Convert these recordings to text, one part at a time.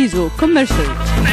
زيزو كوميرشال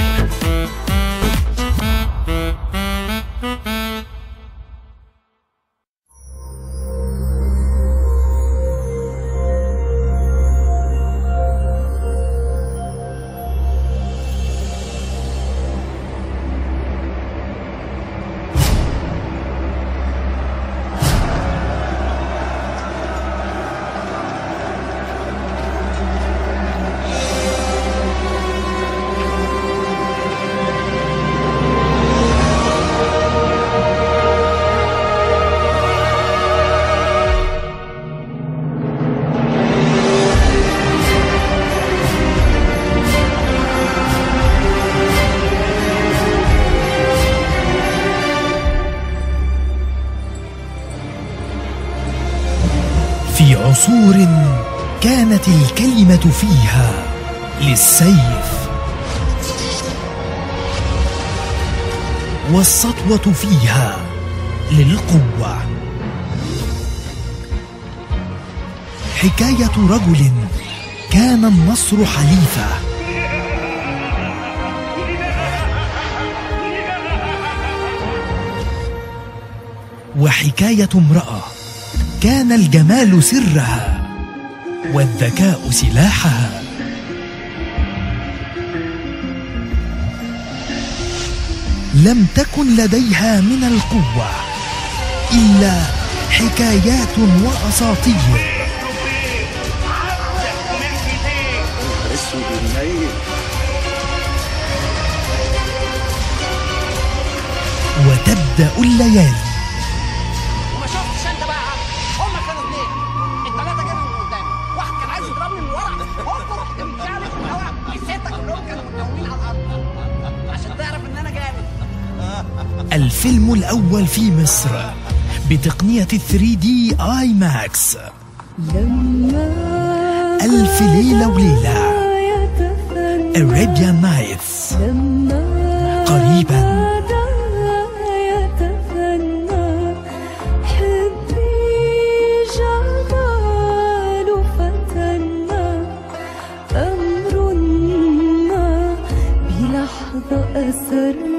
في عصور كانت الكلمة فيها للسيف والسطوة فيها للقوة حكاية رجل كان النصر حليفه وحكاية امرأة كان الجمال سرها والذكاء سلاحها لم تكن لديها من القوة إلا حكايات وأساطير اسود النيل وتبدأ الليالي وما شفتش انت بقى هما كانوا اثنين الثلاثه جروا من قدامي واحد كان عايز يضربني من ورا هوب رحت متشعلق في الهواء السته كلهم كانوا متكونين على الارض عشان تعرف ان انا جامد الفيلم الأول في مصر بتقنية 3D آي ماكس ألف ليلة وليلة Arabian Nights قريبا أمر ما بلحظة أسر